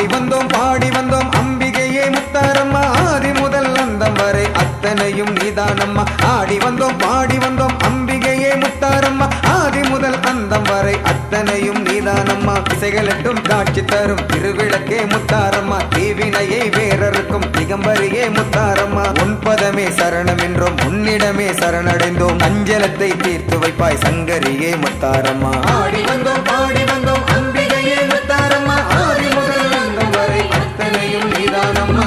ஆடி வந்தோம் பாடி வந்தோம் அம்பிகையே முத்தாரம்மா ஆதி முதல் அந்தம் வரை அத்தனையும் நீதானம்மா ஆடி வந்தோம் பாடி வந்தோம் அம்பிகையே முத்தாரம்மா ஆதி முதல் அந்தம் வரை அத்தனையும் நீதானம்மா திசைகளட்டும் காட்சி தரும் திருவிளக்கே முத்தாரம்மா தீவினையை வேறறுக்கும் திகம்பரியே முத்தாரம்மா உன்பதமே சரணம் என்றோம் உன்னிடமே சரணடைந்தோம் அஞ்சலத்தை தீர்த்து வைப்பாய் சங்கரியே முத்தாரம்மா ஆடி வந்தோம் பாடி வந்தோம் அம்பிகையே முத்தாரம்மா ஆதி முதல் அந்தம் வரை அத்தனையும் நீதானம்மா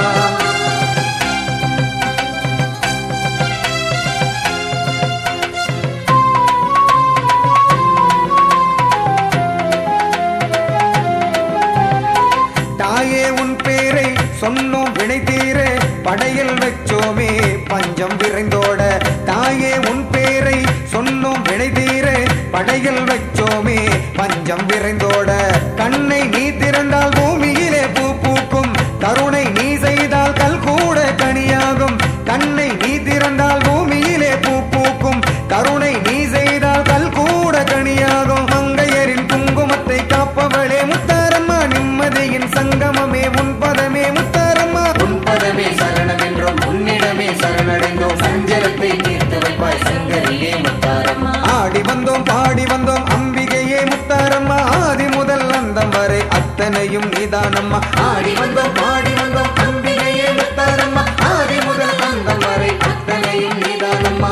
தாயே உன் பேரை சொன்னோம் வினை தீர படையில் வச்சோமே பஞ்சம் விரைந்தோட தாயே உன் பேரை சொன்னோம் வினை தீர படையில் வச்சோமே பஞ்சம் விரைந்தோட கண்ணை நீ திறந்தால் பூமியிலே பூ பூக்கும் கருணை நீ செய்தால் கல் கூட கனியாகும் கண்ணை நீ திறந்தால் பூமியிலே பூ பூக்கும் கருணை நீ செய்தால் கல் கூட கனியாகும் மங்கையரின் குங்குமத்தை காப்பவளே முத்தாரம்மா நிம்மதியின் சங்கமமே உன் பதமே முத்தாரம்மா உன் பதமே சரணம் என்றோம் உன்னிடமே சரணடைந்தோம் சஞ்சலத்தை தீர்த்து வைப்பாய் சங்கரியே முத்தாரம்மா ஆடி வந்தோம் பாடி வந்தோம் அம்பிகையே முத்தாரம்மா ஆதி முதல் அந்தம் வரை அத்தனையும் நீதானம்மா ஆடி வந்தோம் பாடி வந்தோம் அம்பிகையே முத்தாரம்மா ஆதி முதல் அந்தம் வரை அத்தனையும் நீதானம்மா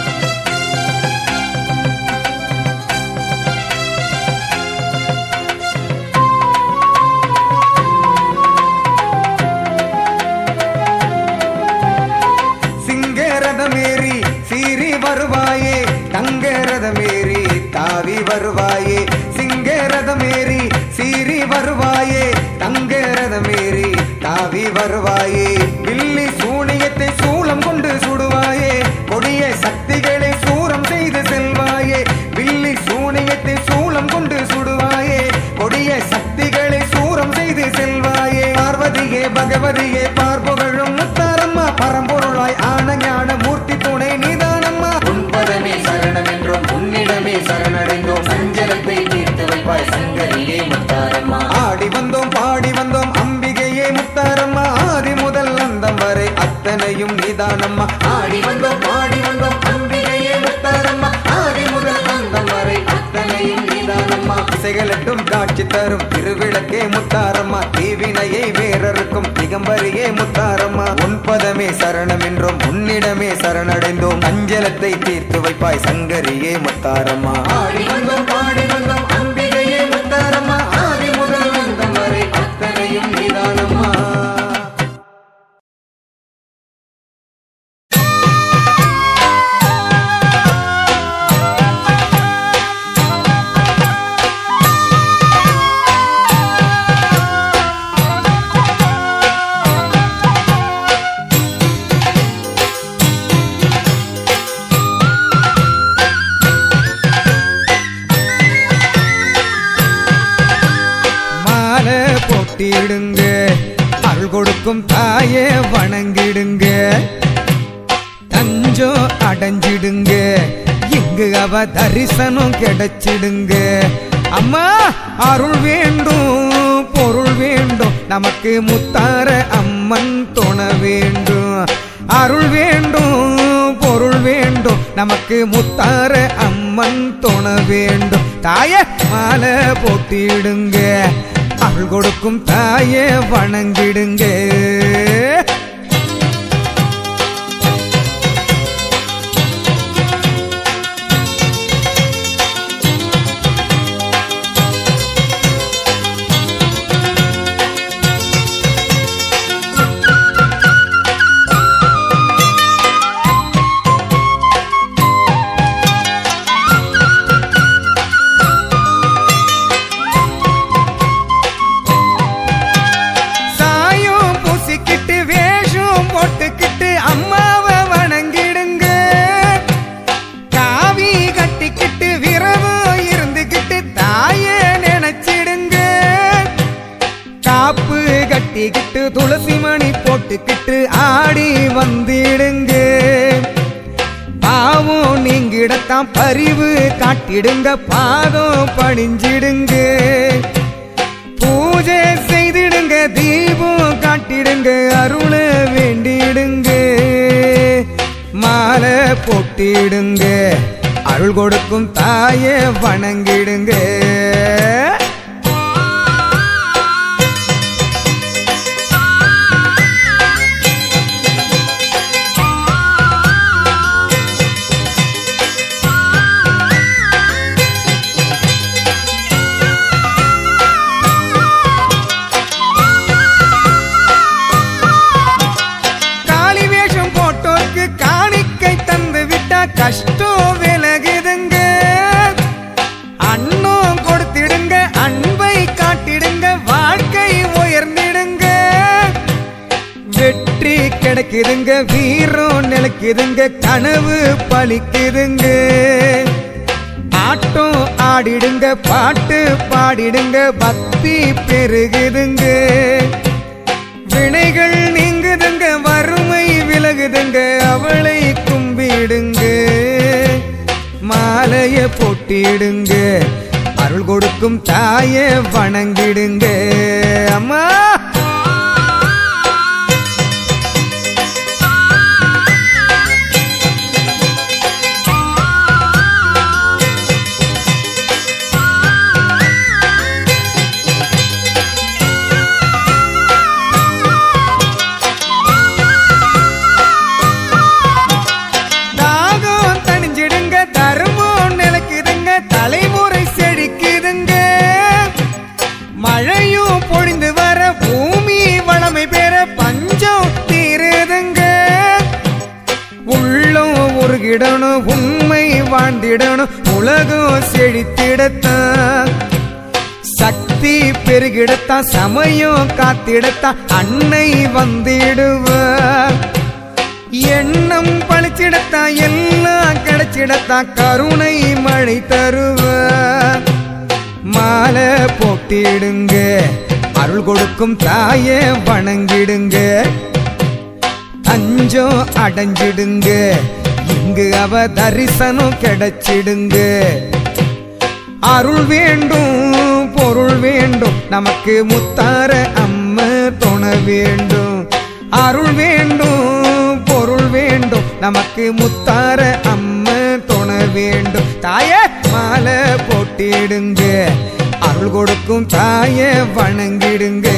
சிங்கரதமேறி சீறி வருவாயே தங்கரதமேறி தாவி வருவாயே சிங்கரதமேறி சீறி வருவாயே தங்கரதமேறி தாவி வருவாயே வில்லி சூனியத்தை சூளம் கொண்டு சுடுவாயே கொடிய சக்திகளை சூரம் செய்து செல்வாயே வில்லி சூனியத்தை சூளம் கொண்டு சுடுவாயே கொடிய சக்திகளை சூரம் செய்து செல்வாயே பார்வதியே பகவதியே பார்ப்புகழும் முத்தாரம்மா பரம்பொருளாய் ஆன ஞான மூர்த்தி துணை நீதானம்மா உன்பதமே சரணம் என்றோம் உன்னிடமே சரணடைந்தோம் சஞ்சலத்தை தீர்த்து வைப்பாய் சங்கரியே முத்தாரம்மா ஆடி வந்தோம் பாடி வந்தோம் அம்பிகையே முத்தாரம்மா ஆதி முதல் அந்தம் வரை அத்தனையும் நீதானம்மா ஆடி வந்தோம் பாடி வந்தோம் அம்பிகையே முத்தாரம்மா ஆதி முதல் அந்தம் வரை அத்தனையும் நீதானம்மா திசைகளட்டும் காட்சி தரும் திருவிளக்கே முத்தாரம்மா தீவினையை வேறறுக்கும் திகம்பரியே முத்தாரம்மா உன் பதமே சரணம் என்றோம் உன்னிடமே சரணடைந்தோம் அஞ்சலத்தை தீர்த்து வைப்பாய் சங்கரியே முத்தாரம்மா ஆடி வந்தோம் பாடி வந்தோம் அம்பிகையே முத்தாரம்மா ஆதி முதல் அந்தம் வரை அத்தனையும் நீதானம்மா மாலை போட்டிடுங்க அருள் கொடுக்கும் தாயே வணங்கிடுங்க தஞ்சம் அடைஞ்சிடுங்க இங்கு அவ தரிசனம் கிடைச்சிடுங்க அம்மா அருள் வேண்டும் பொருள் வேண்டும் நமக்கு முத்தார அம்மன் துணை வேண்டும் அருள் வேண்டும் பொருள் வேண்டும் நமக்கு முத்தார அம்மன் துணை வேண்டும் தாய மாலை போட்டிடுங்க அருள் கொடுக்கும் தாயே வணங்கிடுங்க சாயம் பூசிக்கிட்டு வேஷம் போட்டுக்கிட்டு அம்மாவை வணங்கிடுங்க காவி கட்டிக்கிட்டு விரதம் இருந்துக்கிட்டு தாய நினைச்சிடுங்க காப்பு கட்டிக்கிட்டு துளசி மணி போட்டுக்கிட்டு ஆடி வந்திடுங்க பாவம் நீங்கிடத்தான் பரிவு காட்டிடுங்க பாதம் பணிஞ்சிடுங்க பூஜை செய்து தீபம் காட்டிடுங்க அருள வேண்டிடுங்க மாலை போட்டிடுங்க அருள் கொடுக்கும் தாய வணங்கிடுங்க காளி வேஷம் போட்டோர்க்கு காணிக்கை தந்து விட்டா கஷ்டம் விலகுதுங்க அன்னம் கொடுத்திடுங்க அன்பை காட்டிடுங்க வாழ்க்கை உயர்ந்திடுங்க வெற்றி கிடைக்குதுங்க வீரம் நிலைக்குதுங்க கனவு பலிக்குதுங்க ஆட்டம் ஆடிடுங்க பாட்டு பாடிடுங்க பக்தி பெருகுதுங்க வினைகள் நீங்குதுங்க வறுமை விலகுதுங்க அவளை கும்பிடுங்க மாலைய போட்டிடுங்க அருள் கொடுக்கும் தாய வணங்கிடுங்க அம்மா தாகம் தணிஞ்சிடுங்க தர்மம் நிலைக்குதுங்க தலைமுறை செழிக்குதுங்க மழையும் பொழிந்து வர பூமி வளமை பெற பஞ்சம் தீருதுங்க உள்ளம் உருகிடணும் உண்மை வாழ்ந்திடணும் உலகம் செழித்திடத்தான் சக்தி பெருகிடத்தான் சமயம் காத்திடத்தான் அன்னை வந்திடுவார் எண்ணம் பழிச்சிடத்தா எல்லாம் கிடைச்சிடத்தா கருணை மழை தருவ மாலை போட்டிடுங்க அருள் கொடுக்கும் தாய வணங்கிடுங்க அஞ்சம் அடைஞ்சிடுங்க இங்கு அவ தரிசனம் கிடைச்சிடுங்க அருள் வேண்டும் பொருள் வேண்டும் நமக்கு முத்தார அம்ம துணை வேண்டும் அருள் வேண்டும் பொருள் வேண்டும் நமக்கு முத்தார அம்ம துணை வேண்டும் தாய மாலை போட்டிடுங்க அருள் கொடுக்கும் தாய வணங்கிடுங்க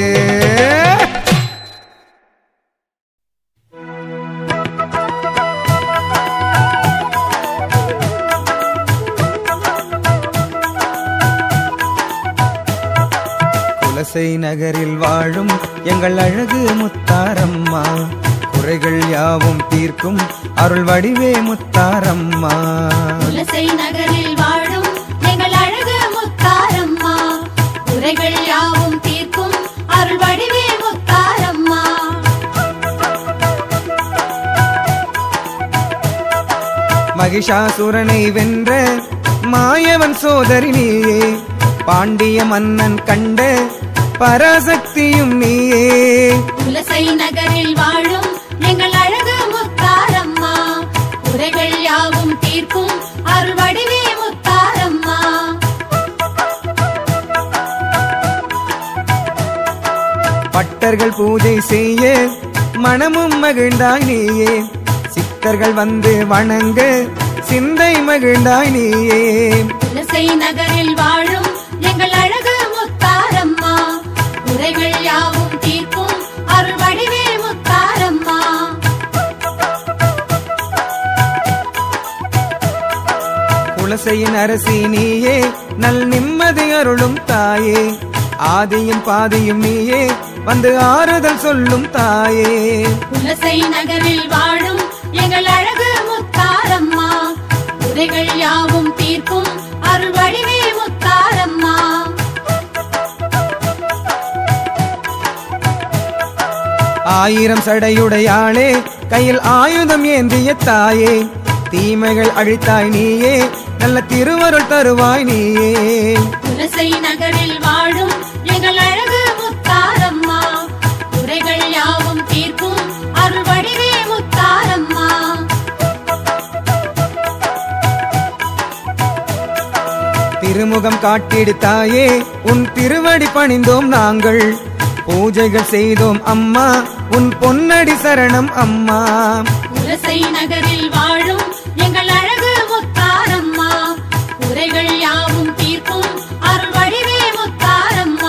குலசை நகரில் வாழும் எங்கள் அழகு முத்தாரம்மா குறைகள் யாவும் தீர்க்கும் அருள் வடிவே முத்தாரம்மா குலசை நகரில் வாழும் எங்கள் அழகு முத்தாரம்மா குறைகள் யாவும் தீர்க்கும் அருள் வடிவே முத்தாரம்மா மகிஷாசுரனை வென்ற மாயவன் சோதரி நீயே பாண்டிய மன்னன் கண்ட பராசக்தியும் நீயே குலசை நகரில் வாழும் எங்கள் அழகு முத்தாரம்மா குறைகள் யாவும் தீர்க்கும் அருள் வடிவே முத்தாரம்மா பட்டர்கள் பூஜை செய்ய மனமும் மகிழ்ந்தாய் நீயே சித்தர்கள் வந்து வணங்க சிந்தை மகிழ்ந்தாய் நீயே குலசை நகரில் வாழும் எங்கள் அழகு முத்தாரம்மா குறைகள் யாவும் தீர்க்கும் அருள் வடிவே முத்தாரம்மா குலசையின் அரசி நீயே நல் நிம்மதி அருளும் தாயே ஆதியும் பாதியும் நீயே வந்து ஆறுதல் சொல்லும் தாயே குலசை நகரில் வாழும் எங்கள் அழகு முத்தாரம்மா குறைகள் யாவும் தீர்க்கும் அருள் வடிவே முத்தாரம்மா ஆயிரம் சடையுடையாளே கையில் ஆயுதம் ஏந்திய தாயே தீமைகள் அழித்தாய் நீயே நல்ல திருவருள் தருவாய் நீயே குலசை நகரில் வாழும் எங்கள் அழகு முத்தாரம்மா குறைகள் யாவும் தீர்க்கும் அருள் வடிவே முத்தாரம்மா திருமுகம் காட்டிடு தாயே உன் திருவடி பணிந்தோம் நாங்கள் பூஜைகள் செய்தோம் அம்மா உன் பொன்னடி சரணம் அம்மா குலசை நகரில் வாழும் எங்கள் அழகு முத்தாரம்மா குறைகள் யாவும் தீர்க்கும் அருள் வடிவே முத்தாரம்மா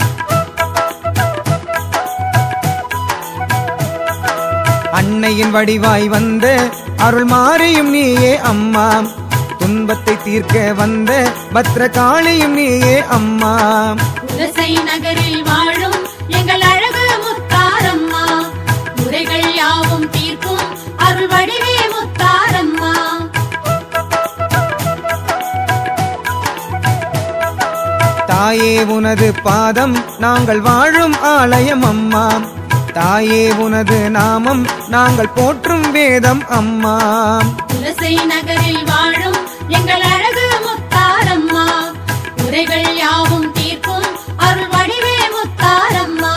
அன்னையின் வடிவாய் வந்த அருள் மாறியும் நீயே அம்மா துன்பத்தை தீர்க்க வந்த பத்ரகாளியும் நீயே அம்மா குலசை நகரில் வாழும் எங்கள் அழகு முத்தாரம்மா குறைகள் யாவும் தீர்க்கும் அருள் வடிவே முத்தாரம்மா தாயே உனது பாதம் நாங்கள் வாழும் ஆலயம் அம்மா தாயே உனது நாமம் நாங்கள் போற்றும் வேதம் அம்மா குலசை நகரில் வாழும் எங்கள் அழகு முத்தாரம்மா குறைகள் யாவும் தீர்க்கும் அருள் வடிவே முத்தாரம்மா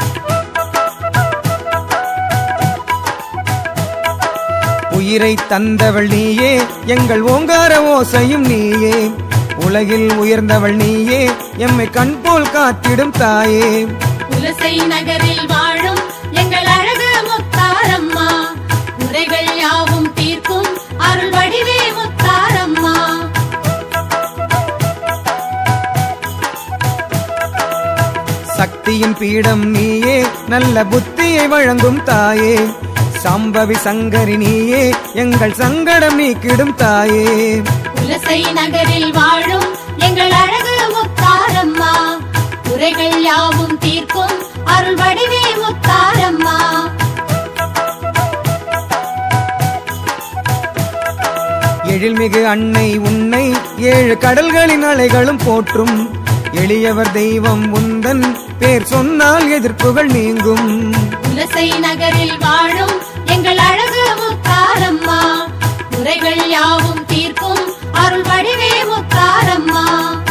உயிரை தந்தவள் நீயே எங்கள் ஓங்கார ஓசையும் நீயே உலகில் உயர்ந்தவள் நீயே எம்மை கண் போல் காத்திடும் தாயே குலசை நகரில் வாழும் எங்கள் அழகு முத்தாரம்மா குறைகள் யாவும் தீர்க்கும் அருள் வடிவே முத்தாரம்மா சக்தியின் பீடம் நீயே நல்ல புத்தியை வழங்கும் தாயே சம்பவி சங்கரி நீயே எங்கள் சங்கடம் நீக்கிடும் தாயே குலசை நகரில் வாழும் எங்கள் அழகு முத்தாரம்மா குறைகள் யாவும் தீர்க்கும் அருள் வடிவே முத்தாரம்மா எழில்மிகு அன்னை உன்னை ஏழு கடல்களின் அலைகளும் போற்றும் எளியவர் தெய்வம் உந்தன் பேர் சொன்னால் எதிர்ப்புகள் நீங்கும் குலசை நகரில் வாழும் எங்கள் அழகு முத்தாரம்மா குறைகள் யாவும் தீர்க்கும் அருள் வடிவே முத்தாரம்மா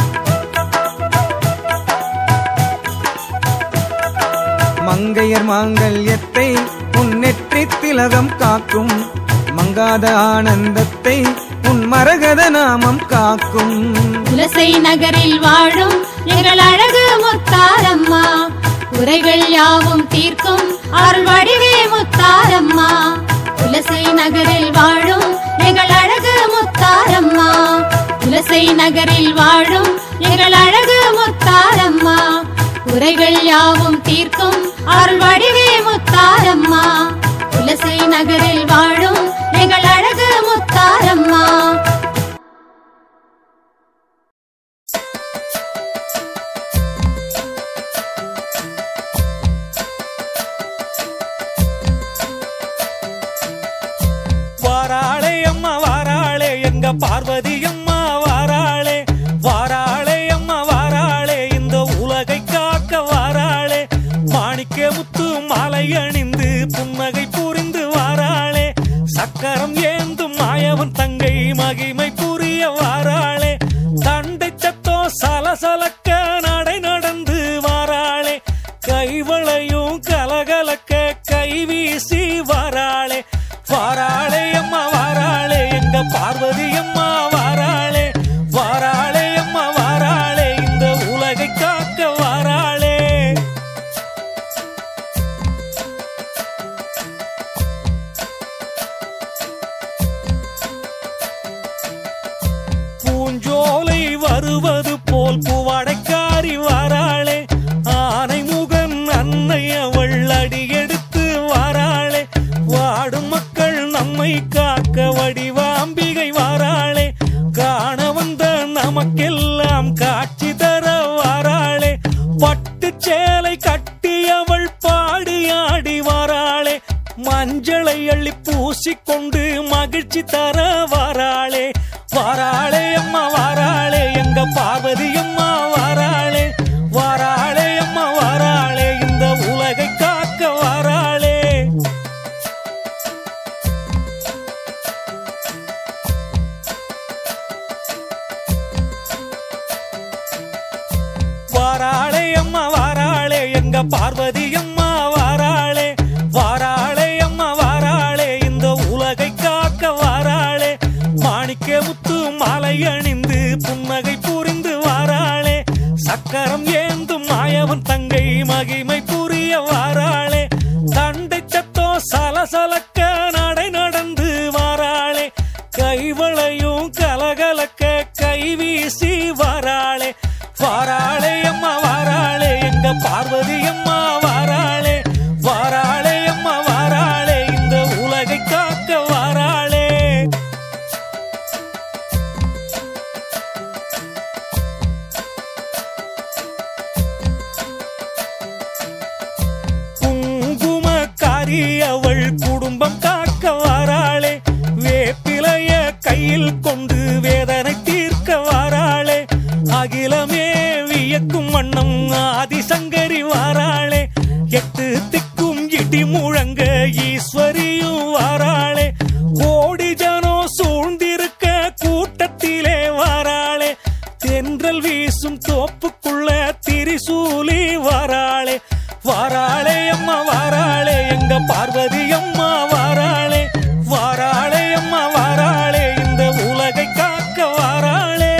மங்கையர் மாங்கல்யத்தை உன் நெற்றி திலகம் காக்கும் மங்காத ஆனந்தத்தை உன் மரகத நாமம் காக்கும் குலசை நகரில் வாழும் எங்கள் அழகு முத்தாரம்மா குறைகள் யாவும் தீர்க்கும் அருள் வடிவே முத்தாரம்மா குலசை நகரில் வாழும் எங்கள் அழகு முத்தாரம்மா குலசை நகரில் வாழும் எங்கள் அழகு முத்தாரம்மா குறைகள் யாவும் தீர்க்கும் அருள் வடிவே முத்தாரம்மா குலசை நகரில் வாழும் எங்கள் அழகு முத்தாரம்மா வாராளே அம்மா வாராளே எங்க பார்வதி அம்மா வாராளே வாராளே அம்மா வாராளே இந்த உலகை காக்க வாராளே மாணிக்க முத்து மாலை அணிந்து புன்னகை புரிந்து வாராளே சக்கரம் ஏந்தும் மாயவன் தங்கை மகிமை புரிய வாராளே தண்டை சத்தோ சலசலக்க நடை நடந்து வாராளே கைவளையும் கலகலக்க கை வீசி வாராளே வாராளே அம்மா வாராளே எங்க பார்வதி அம்மா வாராளே வாராளே அம்மா வாராளே இந்த உலகை காக்க வாராளே பூஞ்சோலை வருவது போல் பூவடைக்காரி வாராளே ஆனை முகன் அன்னை அவள் அடியெடுத்து வாராளே வாடும் மக்கள் நம்மை காக்க வடிவாம்பிகை வாராளே காண வந்த நமக்கெல்லாம் காட்சி தர வாராளே பட்டு சேலை கட்டி அவள் பாடி ஆடி வாராளே மஞ்சளை அள்ளி பூசிக்கொண்டு மகிழ்ச்சி தர வாராளே வாராளே அம்மா வாராளே எங்க பார்வதி அம்மா வாராளே வாராளே அம்மா வாராளே இந்த உலகை காக்க வாராளே வாராளே அம்மா வாராளே எங்க பார்வதி அம்மா வாராளே வாராளே அம்மா வாராளே இந்த உலகை காக்க வாராளே மாணிக்க முத்து மாலை அணிந்து புன்னகை புரிந்து வாராளே சக்கரம் ஏந்தும் மாயவன் தங்கை மகிமை புரிய வாராளே தண்டை சத்தோ சலசலக்க நடை நடந்து வாராளே கைவளையும் கலகலக்க கை வீசி வாராளே வாராளே அம்மா வாராளே எங்க பார்வதி அம்மா வாராளே வாராளே அம்மா வாராளே இந்த உலகை காக்க வாராளே குங்குமக்காரி அவள் குடும்பம் காக்க வாராளே வேப்பிலைய கையில் கொண்டு வேதனை தீர்க்க வாராளே அகிலமே வியக்கும் வண்ணம் ஆதிசங்கரி வாராளே எட்டு திக்கும் இடி முழங்க ஈஸ்வரியும் வாராளே கோடி ஜனோ சூழ்ந்திருக்க கூட்டத்திலே வாராளே தென்றல் வீசும் தோப்புக்குள்ள திரிசூலி வாராளே வாராளே அம்மா வாராளே எங்க பார்வதி அம்மா வாராளே வாராளே அம்மா வாராளே இந்த உலகை காக்க வாராளே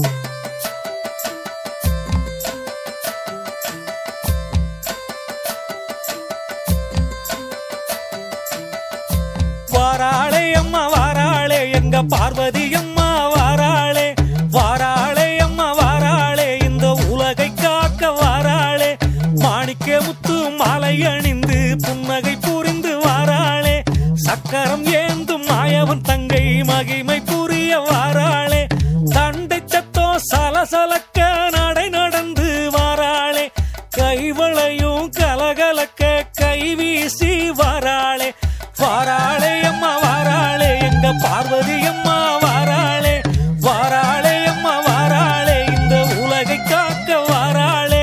வாராளே அம்மா வாராளே எங்க பார்வதி அம்மா வாராளே வாராளே அம்மா வாராளே இந்த உலகை காக்க வாராளே மாணிக்க முத்து மாலை அணிந்து புன்னகை புரிந்து வாராளே சக்கரம் ஏந்தும் மாயவன் தங்கை மகிமை புரிய வாராளே தண்டை சத்தோ சலசலக்க நடை நடந்து வாராளே கைவளையும் கலகலக்க கை வீசி வாராளே வாராளே அம்மா வாராளே எங்க பார்வதி அம்மா வாராளே வாராளே அம்மா வாராளே இந்த உலகை காக்க வாராளே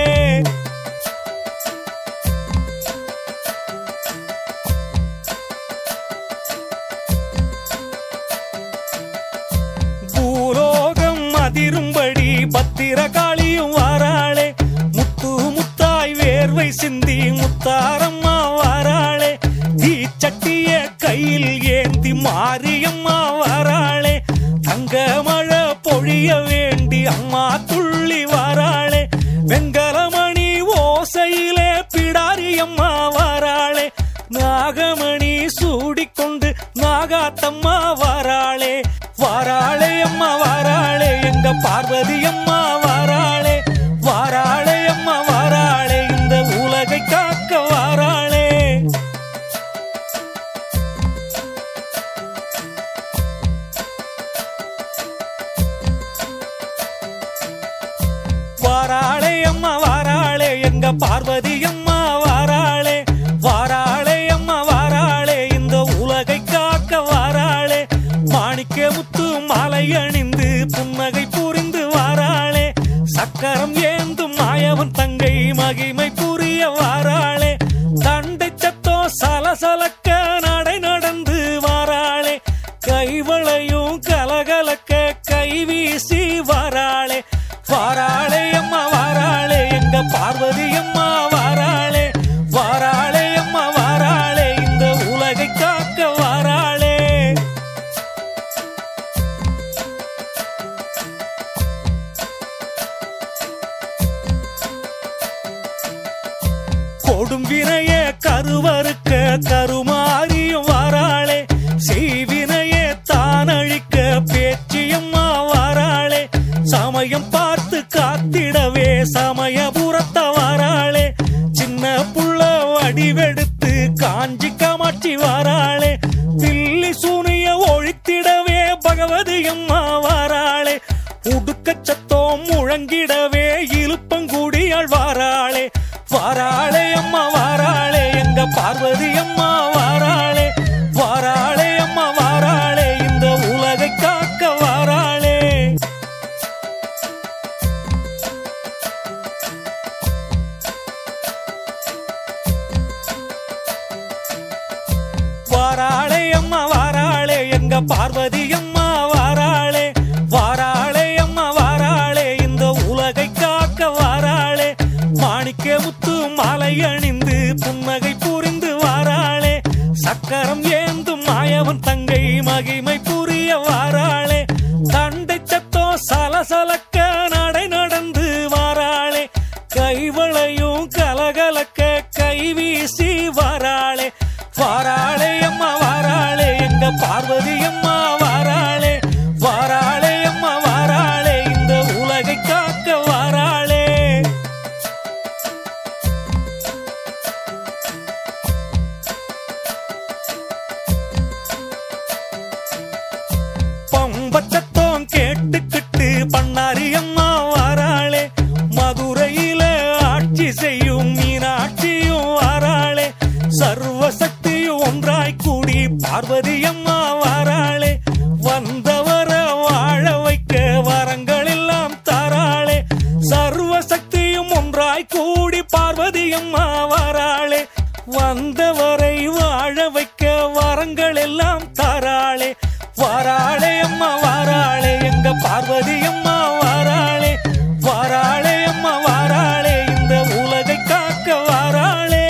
பூலோகம் அதிரும்படி பத்திரகாளியும் வாராளே முத்து முத்தாய் வேர்வை சிந்தி முத்தாரம்மா வாராளே தீச்சட்டிய கையில் ஏந்தி மாரியம்மா வாராளே தங்க மழை பொழிய வேண்டி அம்மா துள்ளி வாராளே வெங்கலமணி ஓசையிலே பிடாரியம்மா வாராளே நாகமணி சூடிக்கொண்டு நாகாத்தம்மா வாராளே வாராளே அம்மா வாராளே எங்க பார்வதி அம்மா வாராளே வாராளே அம்மா வாராளே இந்த உலகை காக்க வாராளே வாராளே அம்மா வாராளே எங்க பார்வதி அம்மா வாராளே வாராளே அம்மா வாராளே இந்த உலகை காக்க வாராளே மாணிக்க முத்து மாலை அணிந்து புன்னகை புரிந்து வாராளே சக்கரம் ஏந்தும் மாயவன் தங்கை மகிமை புரிய வாராளே தண்டை சத்தோ சலசலக்க நடை நடந்து வாராளே கைவளையும் கலகலக்க கை வீசி வாராளே வாராளே அம்மா வாராளே எங்க பார்வதி அம்மா வாராளே வாராளே அம்மா வாராளே இந்த உலகை காக்க வாராளே கொடும் வினைய கருவறுக்க கருமாரியும் வாராளே செய்வினையே தானழிக்க பேச்சியம்மா வாராளே சமயம் பார்த்து காத்திடவே சமயபுரத்த வாராளே சின்ன புள்ள வடிவெடுத்து காஞ்சி காமாட்சி வாராளே தில்லி சூனிய ஒழித்திடவே பகவதி அம்மா வாராளே உடுக்க சத்தம் முழங்கிடவே இழுப்பங்குடியாள் வாராளே வாராளே அம்மா வாராளே எங்க பார்வதி அம்மா வாராளே வாராளே அம்மா வாராளே இந்த உலகை காக்க வாராளே வாராளே அம்மா வாராளே எங்க பார்வதி அம்மா வாராளே வாராளே அம்மா வாராளே இந்த உலகை காக்க வாராளே மாணிக்க முத்து மாலை அணிந்து புன்னகை புரிந்து வாராளே சக்கரம் ஏந்தும் மாயவன் தங்கை மகிமை புரிய வாராளே தண்டை சத்தோ சலசலக்க நடை நடந்து வாராளே கை கைவளையும் கலகலக்க கைவீசி வாராளே வாராளே அம்மா வாராளே எங்க பார்வதி அம்மா வாராளே வாராளே அம்மா வாராளே இந்த உலகை காக்க வாராளே பம்பச்சத்தம் கேட்டுக்கிட்டு பண்ணாரி அம்மா வாராளே மதுரையில ஆட்சி செய்யும் மீனாட்சியும் வாராளே சர்வசக்தியும் ஒன்றாய் கூடி பார்வதி அம்மா வாராளே வந்தவர வாழ வைக்க வரங்கள் எல்லாம் தாராளே சர்வசக்தியும் ஒன்றாய் கூடி பார்வதி அம்மா வாராளே வந்தவரை வாழ வைக்க வரங்கள் எல்லாம் தாராளே வாராளே அம்மா வாராளே எங்க பார்வதி அம்மா வாராளே வாராளே அம்மா வாராளே இந்த உலகை காக்க வாராளே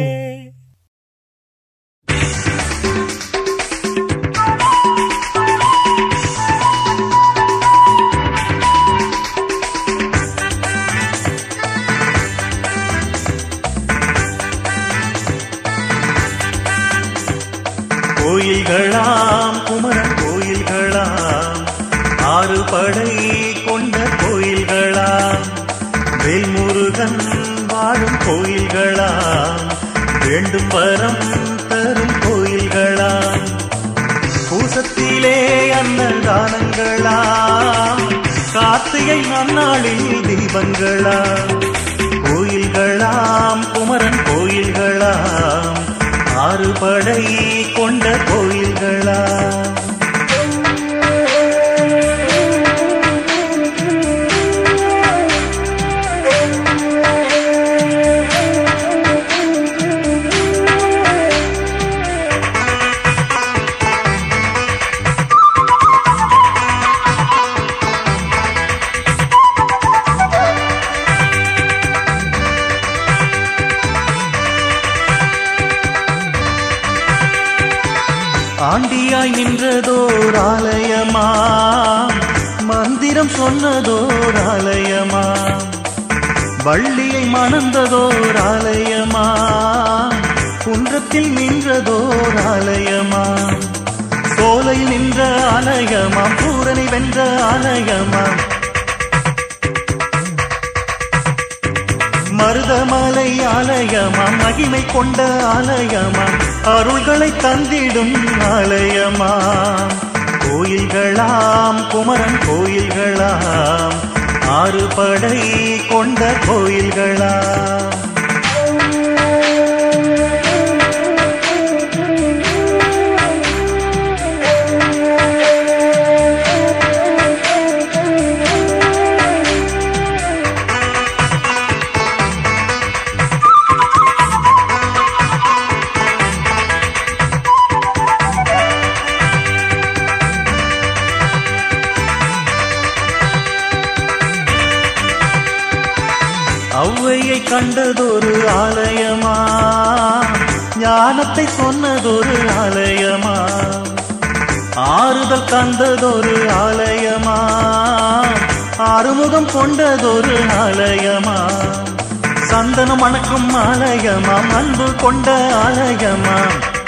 கோயில்களாம் குமரன் கோயில்களாம் ஆறு படை கொண்ட கோயில்களாம் வேல்முருகன் வாழும் கோயில்களாம் வேண்டும் வரம் தரும் கோயில்களாம் பூசத்திலே அன்னதானங்களாம் கார்த்திகை நன்னாளில் தீபங்களாம் கோயில்களாம் குமரன் கோயில்களாம் ஆறு படை கொண்ட கோயில்களாம் ஆண்டியாய் நின்றதோர் ஆலயமா மந்திரம் சொன்னதோர் ஆலயமா வள்ளியை மணந்ததோர் ஆலயமா குன்றத்தில் நின்றதோர் ஆலயமா சோலையில் நின்ற ஆலயமாம் பூரனை வென்ற ஆலயமாம் மருதமலை ஆலயமாம் மகிமை கொண்ட ஆலயமாம் அருள்களை தந்திடும் ஆலயமாம் கோயில்களாம் குமரன் கோயில்களாம் ஆறு படை கொண்ட கோயில்களாம் ஔவையை கண்டதொரு ஆலயமா ஞானத்தை சொன்னதொரு ஆலயமா ஆறுதல் தந்ததொரு ஆலயமா ஆறுமுகம் கொண்டதொரு ஆலயமா சந்தனம் மணக்கும் ஆலயமா அன்பு கொண்ட ஆலயமா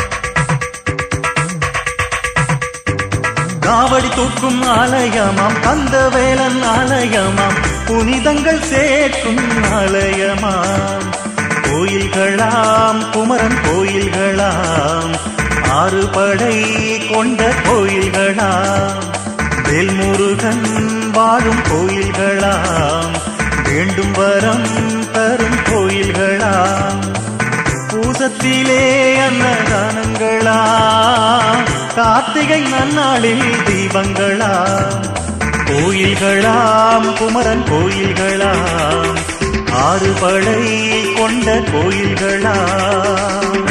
காவடி தூக்கும் ஆலயமாம் கந்த வேலன் ஆலயமாம் புனிதங்கள் சேர்க்கும் ஆலயமாம் கோயில்களாம் குமரன் கோயில்களாம் ஆறு படை கொண்ட கோயில்களாம் வேல்முருகன் வாழும் கோயில்களாம் வேண்டும் வரம் தரும் கோயில்களாம் பூசத்திலே அன்னதானங்களா கார்த்திகை நன்னாளில் தீபங்களாம் கோயில்களாம் குமரன் கோயில்களாம் ஆறு படை கொண்ட கோயில்களாம்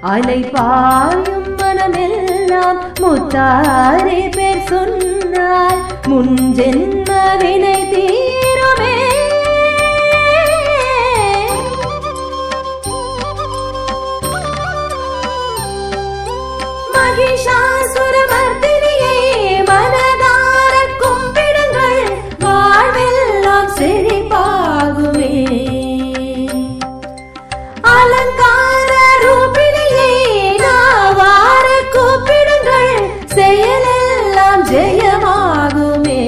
அலை பாயும் மனமெல்லாம் முத்தாரே பேர் சொன்னால் முன் ஜென்ம வினை தீருமே மகிஷாசுரமர்த்தினியே மனதார கும்பிடுங்கள் வாழ்வெல்லாம் செழிப்பாகுமே அலங்கார ரூபிணியே நாவார கூப்பிடுங்கள் செயலெல்லாம் ஜெயமாகுமே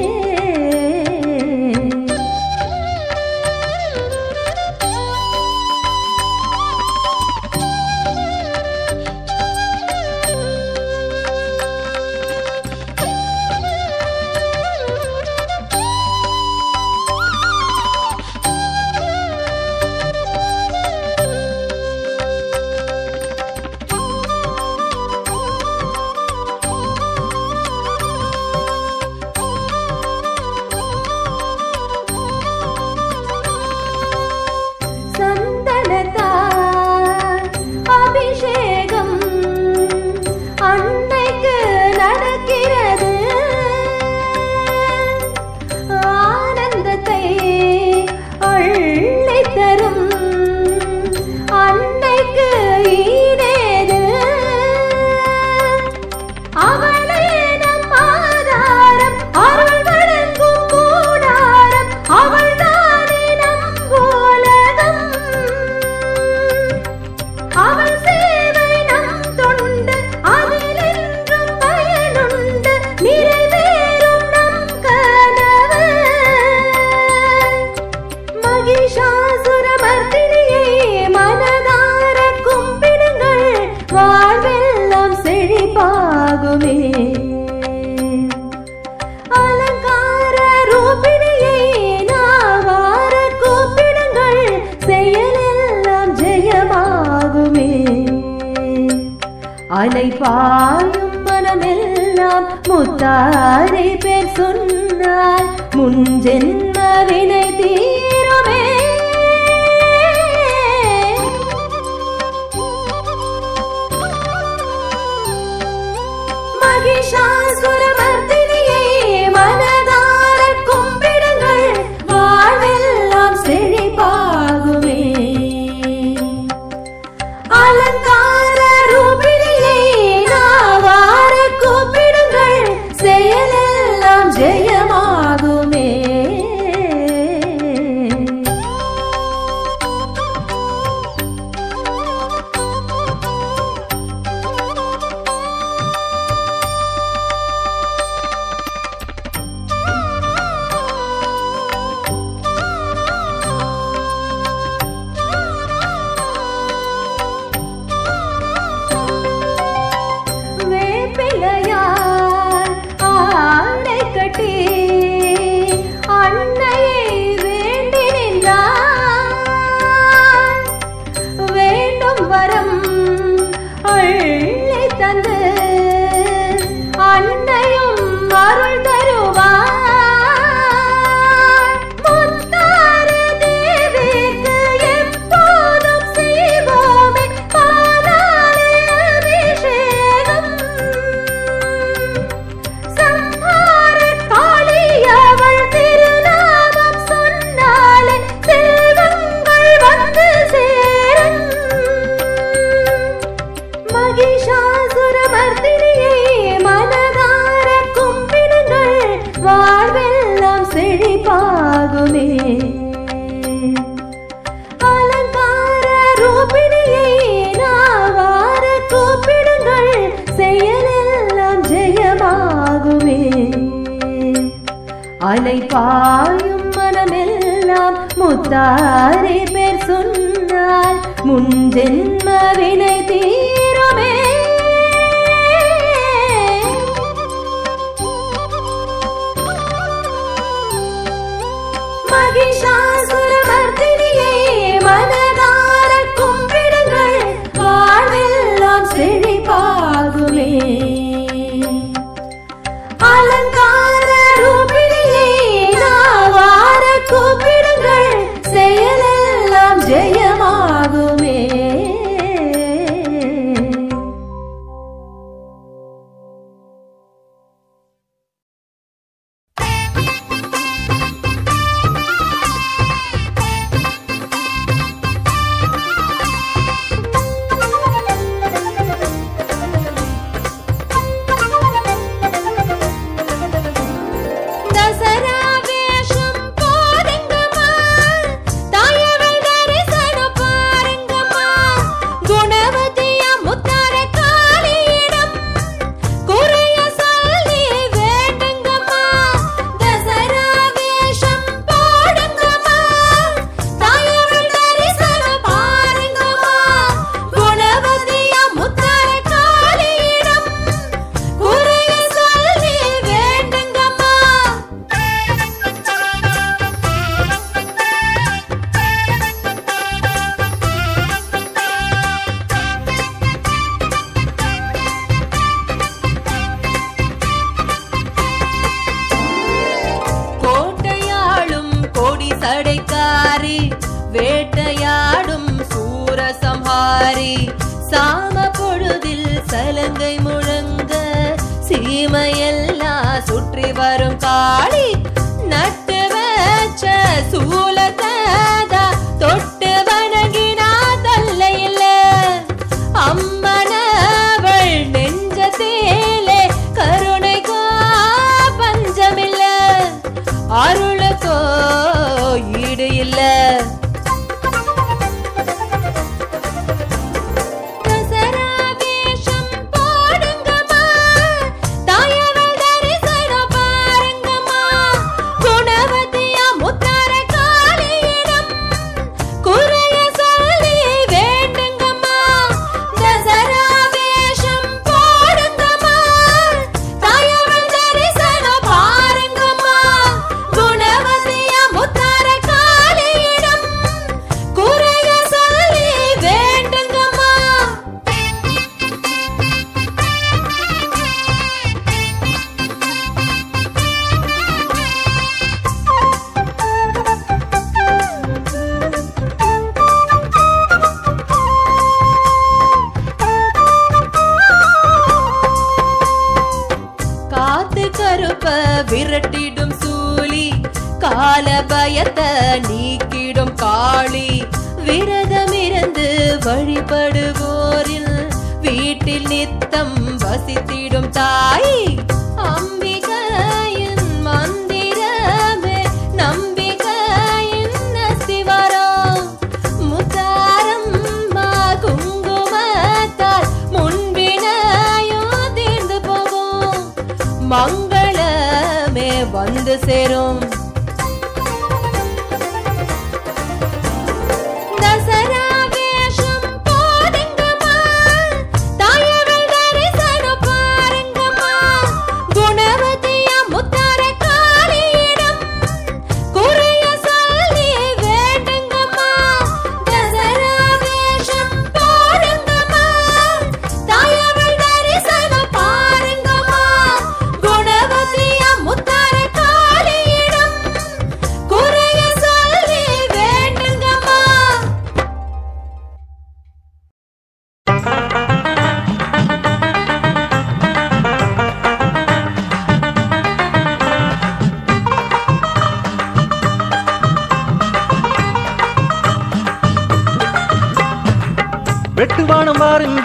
சந்தனத்தால் அபிஷேகம் அன்னைக்கு நடக்கிறது ஆனந்தத்தை அள்ளித் தரும் அன்னைக்கு ஈடேது அவளே நம் ஆதாரம் அருள் வழங்கும் கூடாரம் அவள் தானே நம் உலகம் அவள் சேவை நம் தொண்டு அதிலென்றும் பயனுண்டு நிறைவேறும் நம் கனவு மகிஷாசுரமர்த்தினியே மனதார கும்பிடுங்கள் வாழ்வெல்லாம் செழிப்பாகுமே அலங்கார ரூபிணியே நாவார கூப்பிடுங்கள் செயலெல்லாம் ஜெயமாகுமே அலை பாயும் மனமெல்லாம் முத்தாரை பேர் சொன்னால் முன் ஜென்ம வினை தீருமே மகிஷாசுரமர்த்தினியே மனதார கும்பிடுங்கள் வாழ்வெல்லாம் செழிப்பாகுமே அலங்கார ரூபிணியே நாவார கூப்பிடுங்கள் செயலெல்லாம் ஜெயமாகுமே வேப்பிலையால் ஆடை கட்டி அன்னையை வேண்டி நின்றான் வேண்டும் வரம் அள்ளி தந்து அன்னையும் அருள் தருவார் முத்தாறு தேவிக்கு எப்போதும் செய்வோமே பாலாலே அபிஷேகம் சம்ஹார காளி அவள் திருநாமம் சொன்னாலே செல்வங்கள் வந்து சேரும் மகிஷாசுரமர்த்தினியே மனதார கும்பிடுங்கள் வாழ்வெல்லாம் செழிப்பாகுமே அலங்கார ரூபிணியே நாவார கூப்பிடுங்கள் செயலெல்லாம் ஜெயமாகுமே அலை பாயும் மனமெல்லாம் முத்தாரே பேர் சொன்னால் முன் ஜென்ம வினை தீருமே மகிஷாசுரமர்த்தினியே மனதார கும்பிடுங்கள் வாழ்வெல்லாம் செழிப்பாகுமே அலங்கார ரூபிணியே நாவார கூப்பிடுங்கள் செயலெல்லாம் ஜெயமாகுமே சடைக்காரி வேட்டையாடும் சூரசம்ஹாரி சாம பொழுதில் சலங்கை முழங்க சீமையெல்லாம் சுற்றி வரும் காளி நட்டு வச்ச சூலத்ததா தொட்டு வணங்கினா தல்ல இல்ல அம்மனவள் நெஞ்சத்திலே கருணைக்கோ பஞ்சமில்ல அருளுக்கோ ஈடு இல்ல தசரா வேஷம் போடுங்கம்மா தாயவள் தரிசனம் பாருங்கம்மா குணவதியா முத்தார காளியிடம் குறைய சொல்லி வேண்டுங்கம்மா தசரா வேஷம் போடுங்கம்மா தாயவள் தரிசனம் பாருங்கம்மா குணவதியா முத்தார காளியிடம் குறைய சொல்லி வேண்டுங்கம்மா காத்து கருப்ப விரட்டிடும் சூலி கால பயத்தை நீக்கிடும் காளி விரதமிருந்து வழிபடுவோரில் வீட்டில் நித்தம் வசித்திடும் தாய் அம்பிகையின் மந்திரமே நம்பிக்கையின் அஸ்திவாரம் முத்தாரம்மா குங்குமத்தால் முன்பினையோ தீர்ந்து போகும் மங்களமே வந்து சேரும் தசரா வேஷம் போடுங்கம்மா தாயவள் தரிசனம் பாருங்கம்மா குணவதியா முத்தார காளியிடம் குறைய சொல்லி வேண்டுங்கம்மா தசரா வேஷம் போடுங்கம்மா தாயவள் தரிசனம் பாருங்கம்மா குணவதியா முத்தார காளியிடம் குறைய சொல்லி வேண்டுங்கம்மா வெட்டுவானம் வாருங்க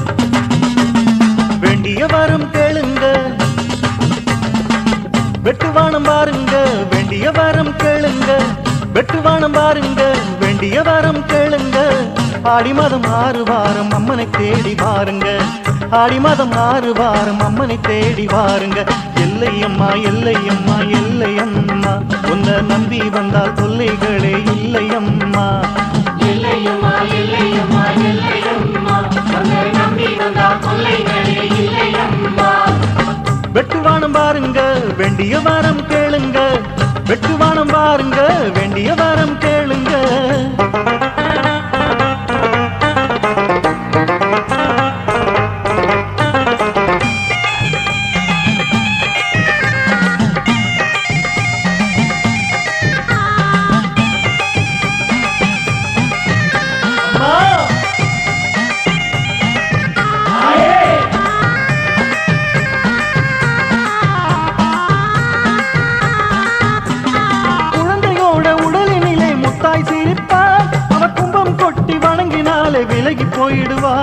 வேண்டிய வரம் கேளுங்க வெட்டுவானம் பாருங்க வேண்டிய வரம் கேளுங்க வெட்டுவானம் பாருங்க வேண்டிய வரம் கேளுங்க ஆடி மாதம் ஆறு வாரம் அம்மனை தேடி பாருங்க ஆடி மாதம் ஆறு வாரம் அம்மனை தேடி பாருங்க எல்லையம்மா எல்லையம்மா எல்லையம்மா உன்னை நம்பி வந்தால் தொல்லைகளே இல்லையம்மா வெட்டுவானம் பாருங்க வேண்டிய வரம் கேளுங்க வெட்டுவானம் பாருங்க வேண்டிய வரம் கேளுங்க குழந்தையோட உடலினிலே முத்தாய் சிரிப்பார் அவ கும்பம் கொட்டி வணங்கினாலே விலகி போயிடுவா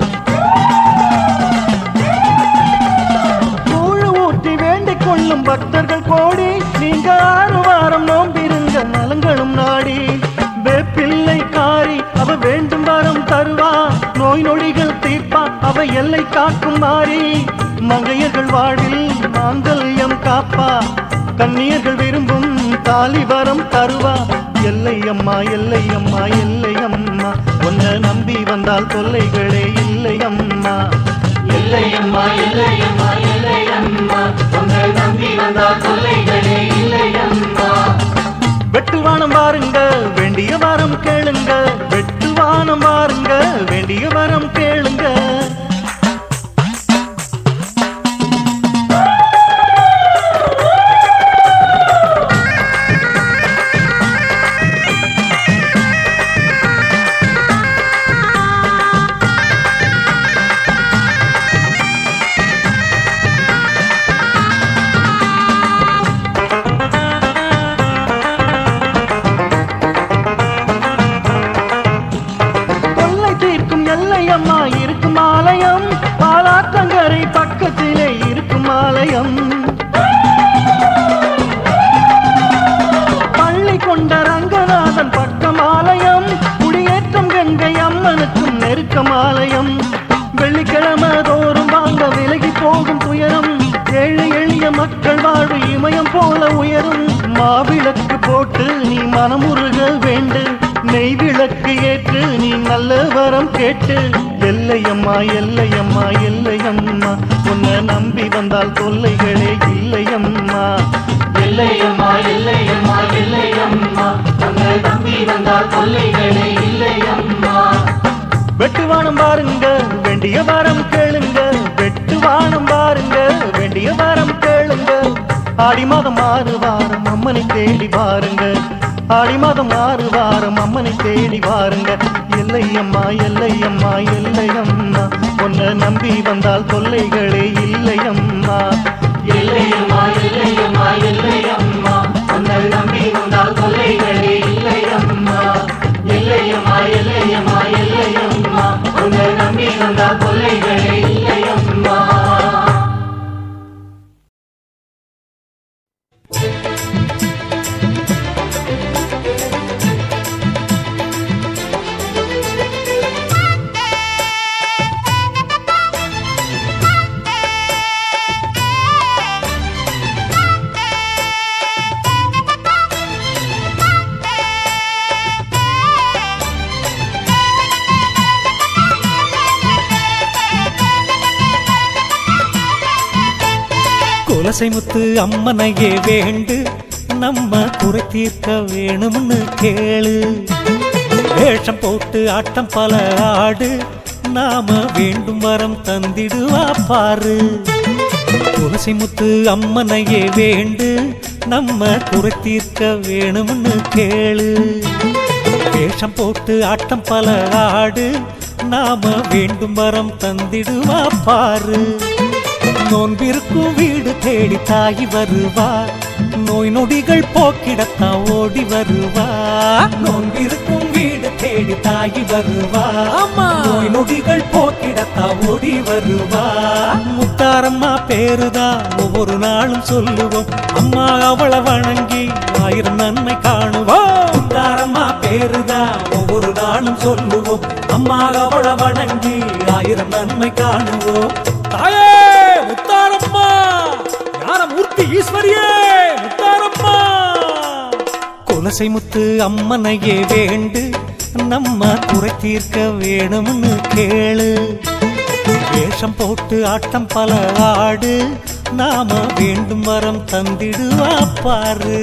கூழு ஊற்றி வேண்டிக் கொள்ளும் பக்தர்கள் கோடி நீங்க ஆறு வாரம் நோம்பிருங்க நலங்களும் நாடி வேப்பிள்ளை காரி அவ வேண்டும் வரம் தருவா நோய் நொடிகள் தீர்ப்பா அவ எல்லை காக்கும் மாறி மங்கையர்கள் வாழ்வில் மாங்கல்யம் காப்பா கன்னியர்கள் விரும்பும் தாலி வரம் தருவா எல்லையம்மா எல்லையம்மா எல்லையம்மா உன்னை நம்பி வந்தால் தொல்லைகளே இல்லையம்மா எல்லையம்மா எல்லையம்மா எல்லையம்மா உன்னை நம்பி வந்தால் தொல்லைகளே இல்லையம்மா வெட்டுவானம் பாருங்க வேண்டிய வரம் கேளுங்க வெட்டுவானம் பாருங்க வேண்டிய வரம் கேளுங்க ஆ மாவிளக்கு போட்டு நீ மனமுருக வேண்டு நெய் விளக்கு ஏற்று நீ நல்ல வரம் கேட்டு எல்லையம்மா எல்லையம்மா எல்லையம்மா உன்னை நம்பி வந்தால் தொல்லைகளே இல்லையம்மா எல்லையம்மா எல்லையம்மா எல்லையம்மா உன்னை நம்பி வந்தால் தொல்லைகளே இல்லையம்மா வெட்டுவானம் பாருங்க வேண்டிய வாரம் கேளுங்க வெட்டுவானம் பாருங்க வேண்டிய வாரம் கேளுங்க ஆடி மாதம் ஆறு வாரம் அம்மனை தேடி பாருங்க ஆடி மாதம் ஆறு வாரம் அம்மனை தேடி பாருங்க எல்லையம்மா எல்லையம்மா எல்லையம்மா உன்னை நம்பி வந்தால் தொல்லைகளே இல்லையம்மா எல்லையம்மா எல்லையம்மா எல்லையம்மா உன்னை நம்பி வந்தால் தொல்லைகளே இல்லையம்மா எல்லையம்மா எல்லையம்மா எல்லையம்மா உன்னை நம்பி வந்தால் தொல்லைகளே இல்லையம்மா குலசை முத்து அம்மனையே வேண்டு நம்ம குறை தீர்க்க வேணும்னு கேளு வேஷம் போட்டு ஆட்டம் பல ஆடு நாம வேண்டும் வரம் தந்திடுவா பாரு துளசி முத்து அம்மனையே வேண்டு நம்ம குறை தீர்க்க வேணும்னு கேளு வேஷம் போட்டு ஆட்டம் பல ஆடு நாம வேண்டும் வரம் தந்திடுவா பாரு நோன்பிருக்கும் வீடு தேடி தாய் வருவா நோய் நொடிகள் போக்கிடத்தான் ஓடி வருவா நோன்பிருக்கும் வீடு தேடி தாய் வருவா நோய் நொடிகள் போக்கிடத்தான் ஓடி வருவா முத்தாரம்மா பேருதான் ஒவ்வொரு நாளும் சொல்லுவோம் அம்மா அவளை வணங்கி ஆயிரம் நன்மை காணுவோம் முத்தாரம்மா பேருதான் ஒவ்வொரு நாளும் சொல்லுவோம் அம்மா அவளை வணங்கி ஆயிரம் நன்மை காணுவோம் தாயே முத்தாரம்மா ஞானமூர்த்தி ஈஸ்வரியே முத்தாரம்மா குலசை முத்து அம்மனையே வேண்டு நம்ம குறை தீர்க்க வேணும்னு கேளு வேஷம் போட்டு ஆட்டம் பல ஆடு நாம வேண்டும் வரம் தந்திடுவா பாரு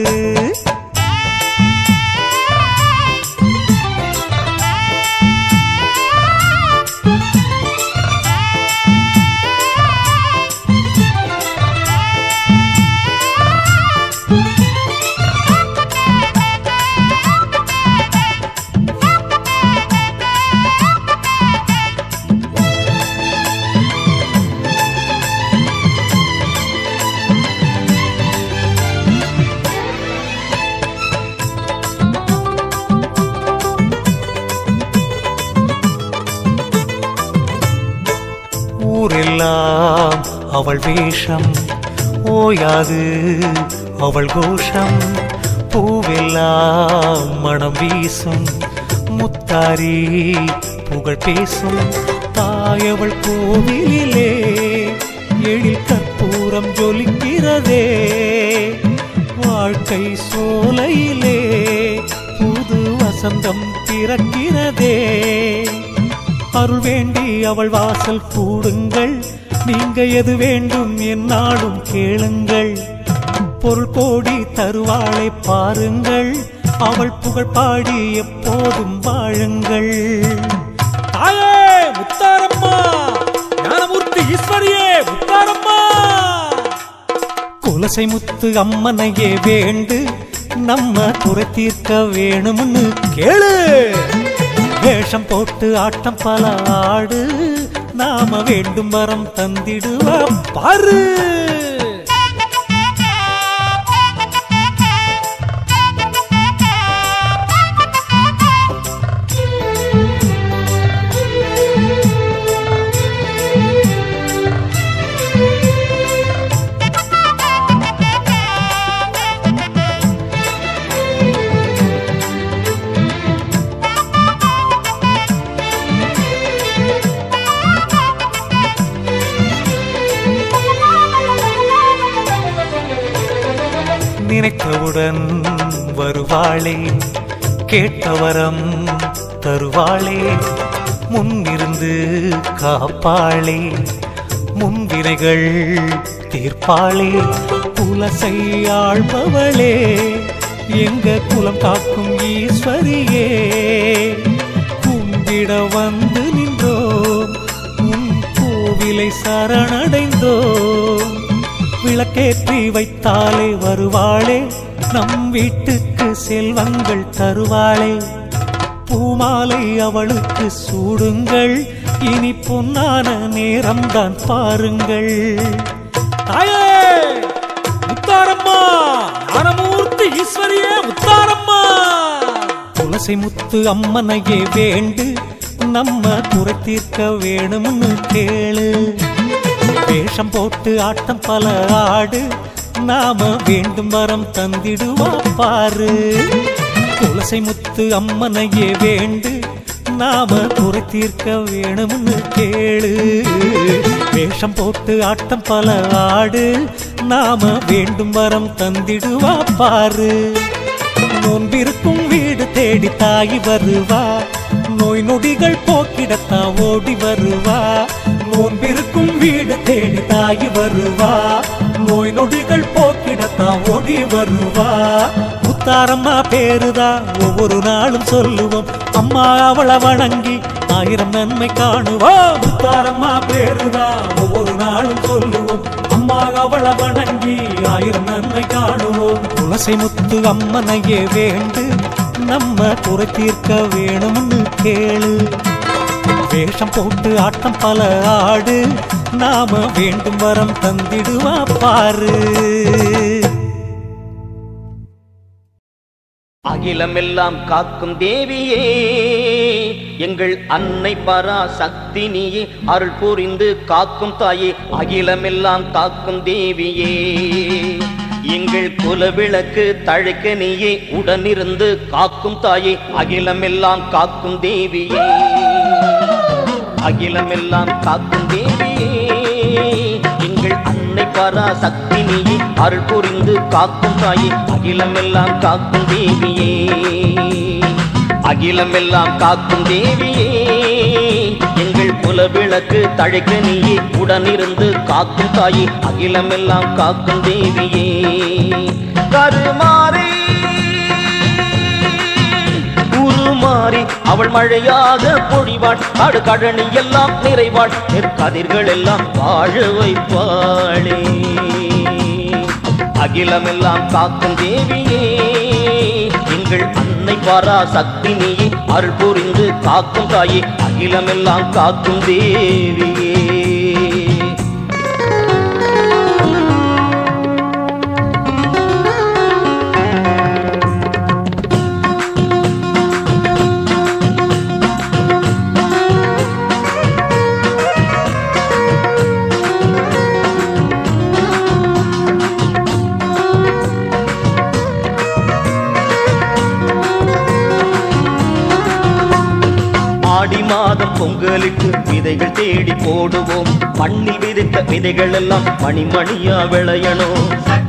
ஊரெல்லாம் அவள் வேஷம் ஓயாது அவள் கோஷம் பூவெல்லாம் மனம் வீசும் முத்தாரி புகழ் பேசும் தாயவள் கோவிலிலே எழில் கற்பூரம் ஜொலிக்கிறதே வாழ்க்கை சோலையிலே புது வசந்தம் பிறக்கிறதே அருள் வேண்டி அவள் வாசல் கூடுங்கள் நீங்க எது வேண்டும் என்னாலும் கேளுங்கள் பொருள் கோடி தருவாளை பாருங்கள் அவள் புகழ் பாடி எப்போதும் வாழுங்கள் தாயே முத்தாரம்மா ஞானமூர்த்தி ஈஸ்வரியே முத்தாரம்மா குலசை முத்து அம்மனையே வேண்டு நம்ம குறை தீர்க்க வேணும்னு கேளு வேஷம் போட்டு ஆட்டம் பல ஆடு நாம வேண்டும் வரம் தந்திடுவா பாரு Thank you. கேட்டவுடன் வருவாளே கேட்டவரம் தருவாளே முன்னிருந்து காப்பாளே முன்வினைகள் தீர்ப்பாளே புலசை ஆள்பவளே எங்க குலம் காக்கும் ஈஸ்வரியே கும்பிட வந்து நின்றோம் உன் கோவிலை சரணடைந்தோம் விளக்கேற்றி வைத்தாலே வருவாளே நம் வீட்டுக்கு செல்வங்கள் தருவாளே பூமாலை அவளுக்கு சூடுங்கள் இனி பொன்னான நேரம்தான் பாருங்கள் தாயே முத்தாரம்மா ஞானமூர்த்தி ஈஸ்வரியே முத்தாரம்மா துளசி முத்து அம்மனையே வேண்டு நம்ம குறை தீர்க்க வேணும்னு கேளு வேஷம் போட்டு ஆட்டம் பல ஆடு நாம வேண்டும் வரம் தந்திடுவா பாரு துளசி முத்து அம்மனையே வேண்டு நாம குறை தீர்க்க வேணும்னு கேளு வேஷம் போட்டு ஆட்டம் பல ஆடு நாம வேண்டும் வரம் தந்திடுவா பாரு நோன்பிருக்கும் வீடு தேடி தாய் வருவா நோய் நொடிகள் போக்கிடத்தா ஓடி வருவா நோன்பிருக்கும் வீடு தேடி தாய் வருவா நோய் நொடிகள் போக்கிடத்தா ஓடி வருவா முத்தாரம்மா பேருதா ஒவ்வொரு நாளும் சொல்லுவோம் அம்மா அவளை வணங்கி ஆயிரம் நன்மை காணுவோம் முத்தாரம்மா பேருதா ஒவ்வொரு நாளும் சொல்லுவோம் அம்மா அவளை வணங்கி ஆயிரம் நன்மை காணுவோம் துளசி முத்து அம்மனையே வேண்டு நம்ம குறை தீர்க்க வேணும்னு கேளு வேஷம் போட்டு ஆட்டம் பல ஆடு நாம வேண்டும் வரம் தந்திடுவா பாரு அகிலமெல்லாம் காக்கும் தேவியே எங்கள் அன்னை பராசக்தி நீயே அருள் புரிந்து காக்கும் தாயே அகிலமெல்லாம் காக்கும் தேவியே எங்கள் குலவிளக்கு தழைக்க நீயே உடனிருந்து காக்கும் தாயே அகிலமெல்லாம் காக்கும் தேவியே அகிலமெல்லாம் காக்கும் தேவியே எங்கள் அன்னை பராசக்தி நீயே அருள் புரிந்து காக்கும் தாயே அகிலமெல்லாம் காக்கும் தேவியே அகிலமெல்லாம் காக்கும் தேவியே எங்கள் குலவிளக்கு தழைக்க நீயே உடனிருந்து காக்கும் தாயே அகிலமெல்லாம் காக்கும் தேவியே கருமாறே உருமாறி அவள் மழையாக பொழிவாள் ஆடு கடனி எல்லாம் நிறைவாள் நெற்கதிர்கள் எல்லாம் வாழ வைப்பாளே அகிலமெல்லாம் காக்கும் தேவியே எங்கள் அன்னை பாரா சக்தி நீயே அருள் புரிந்து காக்கும் தாயே அகிலமெல்லாம் காக்கும் தேவியே ஆடி மாதம் பொங்கலுக்கு விதைகள் தேடி போடுவோம் மண்ணில் விதைத்த விதைகள் எல்லாம் மணிமணியா விளையணும்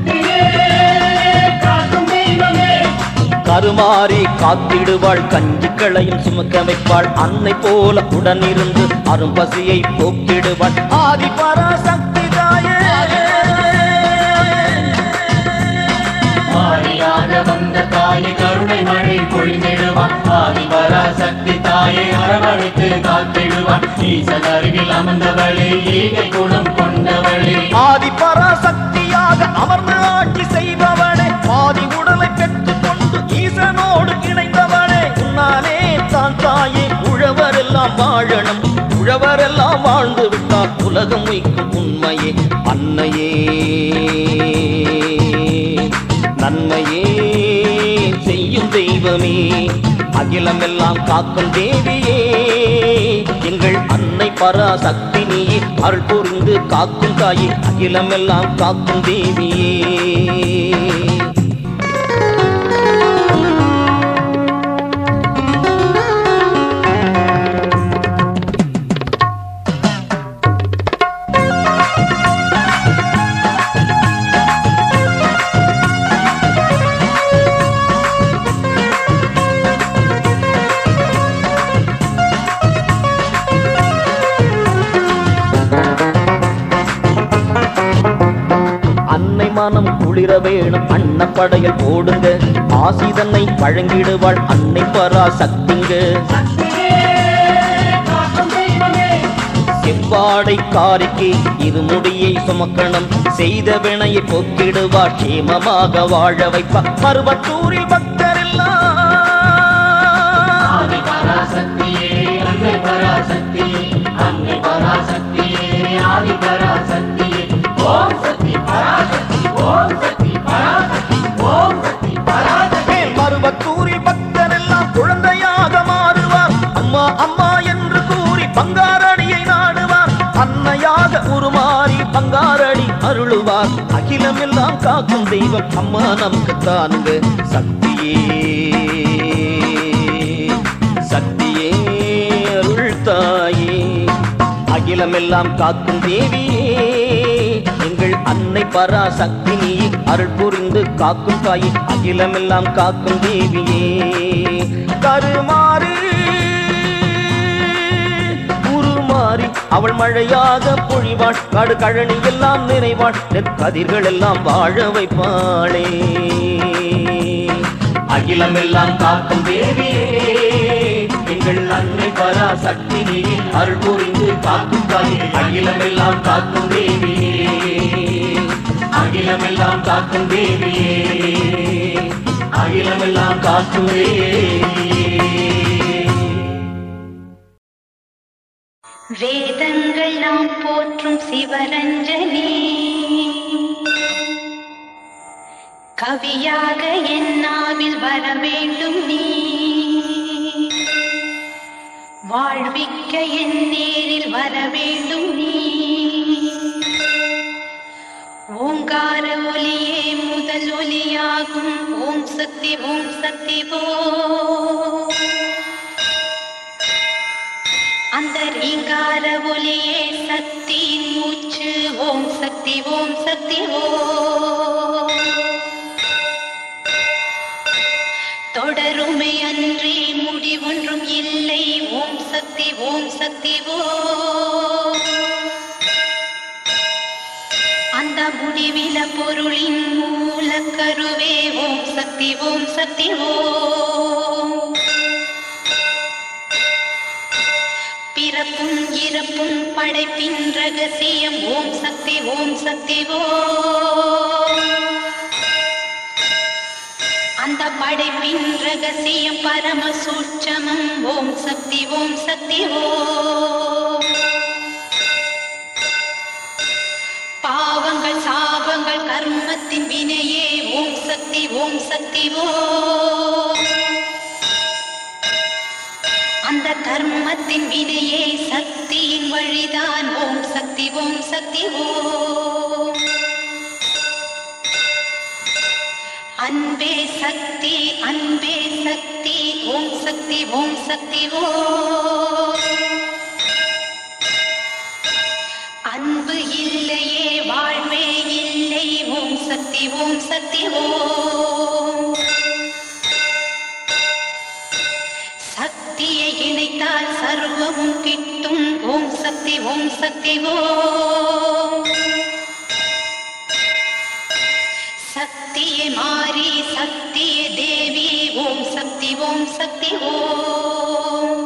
கருமாறி காத்திடுவாள் கஞ்சிக்களையும் சுமக்க வைப்பாள் அன்னை போல உடனிருந்து அரும்பசியை போக்கிடுவாள் ஆதி பராசக்தி தாயே மாரியாக வந்த தாயை கருணை மழை பொழிந்திடுவான் ஆதி பராசக்தி தாயை அரவணைத்து காத்திடுவான் ஈசன் அருகில் அமர்ந்தவளே ஈகை குணம் கொண்டவளே ஆதி பராசக்தியாக அமர்ந்து ஆட்சி செய்பவனே பாதி உடலை பெற்றுக் கொண்டு ஈசனோடு இணைந்தவனே உன்னாலே தான் தாயே உழவரெல்லாம் வாழணும் உழவரெல்லாம் வாழ்ந்து விட்டால் உலகம் வைக்கும் உண்மையே அன்னையே நன்மையே செய்யும் தெய்வமே அகிலமெல்லாம் காக்கும் தேவியே எங்கள் அன்னை பராசக்தி நீயே அருள் புரிந்து காக்கும் தாயே அகிலமெல்லாம் காக்கும் தேவியே குளிர வேணும் அன்னப்படையல் போடுங்க ஆசிதன்னை வழங்கிடுவாள் அன்னை பராசக்திங்க செவ்வாடை காரிக்கு இருமுடியை சுமக்கணும் செய்த வினையை போக்கிடுவார் சேமமாக வாழ வைப்பார் பருவத்தூரில் பக்தரெல்லாம் ஆதி பராசக்தியே அன்னை பராசக்தியே அன்னை பராசக்தியே ஆதி பராசக்தியே ஓம் சக்தி பராசக்தி ஓம் சக்தி பராசக்தி ஓம் சக்தி பராசக்தி மேல் பருவத்தூரில் பக்தரெல்லாம் குழந்தையாக மாறுவார் அம்மா அம்மா என்று கூறி பங்காரடியை நாடுவார் அன்னையாக உருமாறி பங்காரடி அருளுவார் அகிலமெல்லாம் காக்கும் தெய்வம் அம்மா நமக்கு தானுங்க சக்தியே சக்தியே அருள் தாயே அகிலமெல்லாம் காக்கும் தேவியே எங்கள் அன்னை பராசக்தி நீ அருள் புரிந்து காக்கும் தாயே அகிலமெல்லாம் காக்கும் தேவியே கருமாறு உருமாறி அவள் மழையாக பொழிவாள் காடு கழனி எல்லாம் நினைவாள் நெற்கதிர்கள் எல்லாம் வாழ வைப்பாளே அகிலமெல்லாம் காக்கும் தேவியே எங்கள் அன்னை பராசக்தி நீ அருள் புரிந்து காக்கும் தாயே அகிலமெல்லாம் காக்கும் தேவியே அகிலமெல்லாம் காக்கும் தேவியே அகிலமெல்லாம் காக்கும் தேவியே வேதங்கள் நாம் போற்றும் சிவரஞ்சனி கவியாக என் நாவில் வர வேண்டும் நீ வாழ்விக்க என் நேரில் வர வேண்டும் நீ ஓங்கார ஒலியே முதல் ஒலியாகும் ஓம் சக்தி ஓம் சக்தி ஓ அந்த ரீங்கார ஒலியே சக்தியின் மூச்சு ஓம் சக்தி ஓம் சக்தி ஓம் தொடருமை அன்றி முடிவொன்றும் இல்லை ஓம் சக்தி ஓம் சக்தி ஓம் அந்த முடிவில பொருளின் மூலக்கருவே ஓம் சக்தி ஓம் சக்தி ஓம் பிறப்பும் இறப்பும் படைப்பின் ரகசியம் ஓம் சக்தி ஓம் சக்தி ஓம் அந்த படைப்பின் ரகசியம் பரம சூட்சமம் ஓம் சக்தி ஓம் சக்தி ஓம் பாவங்கள் சாபங்கள் கர்மத்தின் வினையே ஓம் சக்தி ஓம் சக்தி ஓம் அந்த கர்மத்தின் வினையே சக்தியின் வழிதான் ஓம் சக்தி ஓம் சக்தி ஓம் அன்பே சக்தி அன்பே சக்தி ஓம் சக்தி ஓம் சக்தி ஓம் அன்பு இல்லையே வாழ்வே இல்லை ஓம் சக்தி ஓம் சக்தி ஓம் சக்தியை இணைத்தால் சர்வமும் கிட்டும் ஓம் சக்தி ஓம் சக்தி ஓம் சக்தியே மாறி சக்தியே தேவி ஓம் சக்தி ஓம் சக்தி ஓம்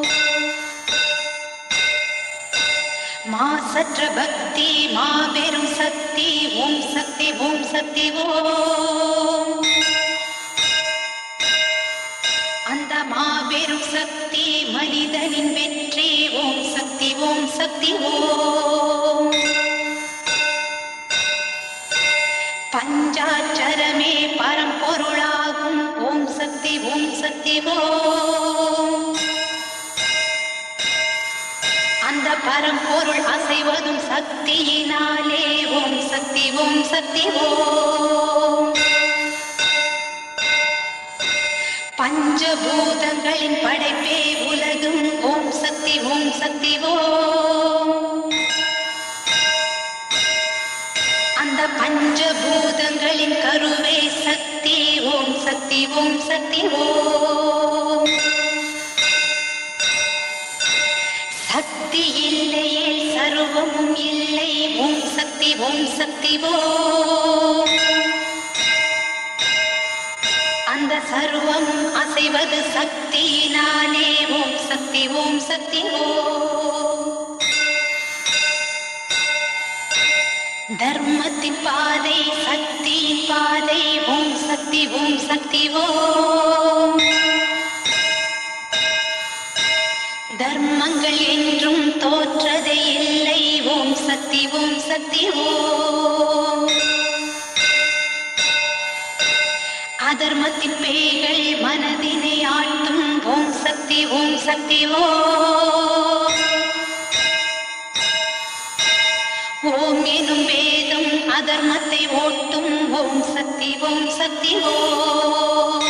மாசற்ற பக்தி மாபெரும் சக்தி ஓம் சக்தி ஓம் சக்தி ஓம் அந்த மாபெரும் சக்தி மனிதனின் வெற்றி ஓம் சக்தி ஓம் சக்தி ஓம் பஞ்சாட்சரமே பரம்பொருளாகும் ஓம் சக்தி ஓம் சக்தி ஓம் அந்த பரம்பொருள் அசைவதும் சக்தியினாலே ஓம் சக்தி ஓம் சக்தி ஓம் பஞ்சபூதங்களின் படைப்பே உலகும் ஓம் சக்தி ஓம் சக்தி ஓம் அந்த பஞ்சபூதங்களின் கருவே சக்தி ஓம் சக்தி ஓம் சக்தி ஓம் சக்தி இல்லையே சர்வமும் இல்லை ஓம் சக்தி ஓம் சக்தி ஓம் சர்வம் அசைவது சக்தியினாலே ஓம் சக்தி ஓம் சக்தி ஓம் தர்மத்தின் பாதை சக்தியின் பாதை ஓம் சக்தி ஓம் சக்தி ஓம் தர்மங்கள் என்றும் தோற்றதே இல்லை ஓம் சக்தி ஓம் சக்தி ஓம் அதர்மத்தின் பேய்கள் மனதினை ஆட்டும் ஓம் சக்தி ஓம் சக்தி ஓம் ஓம் எனும் வேதம் அதர்மத்தை ஓட்டும் ஓம் சக்தி ஓம் சக்தி ஓம்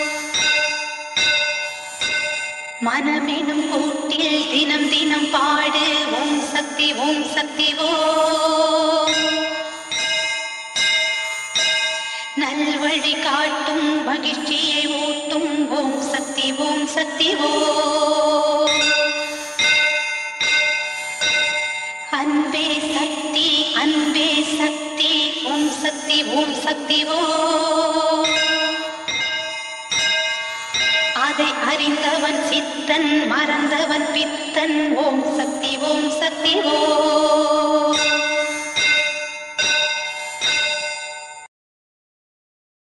மனமெனும் கூட்டில் தினம் தினம் பாடு ஓம் சக்தி ஓம் சக்தி ஓம் நல்வழி காட்டும் மகிழ்ச்சியை ஊட்டும் ஓம் சக்தி ஓம் சக்தி ஓம் அன்பே சக்தி அன்பே சக்தி ஓம் சக்தி ஓம் சக்தி ஓம் அதை அறிந்தவன் சித்தன் மறந்தவன் பித்தன் ஓம் சக்தி ஓம்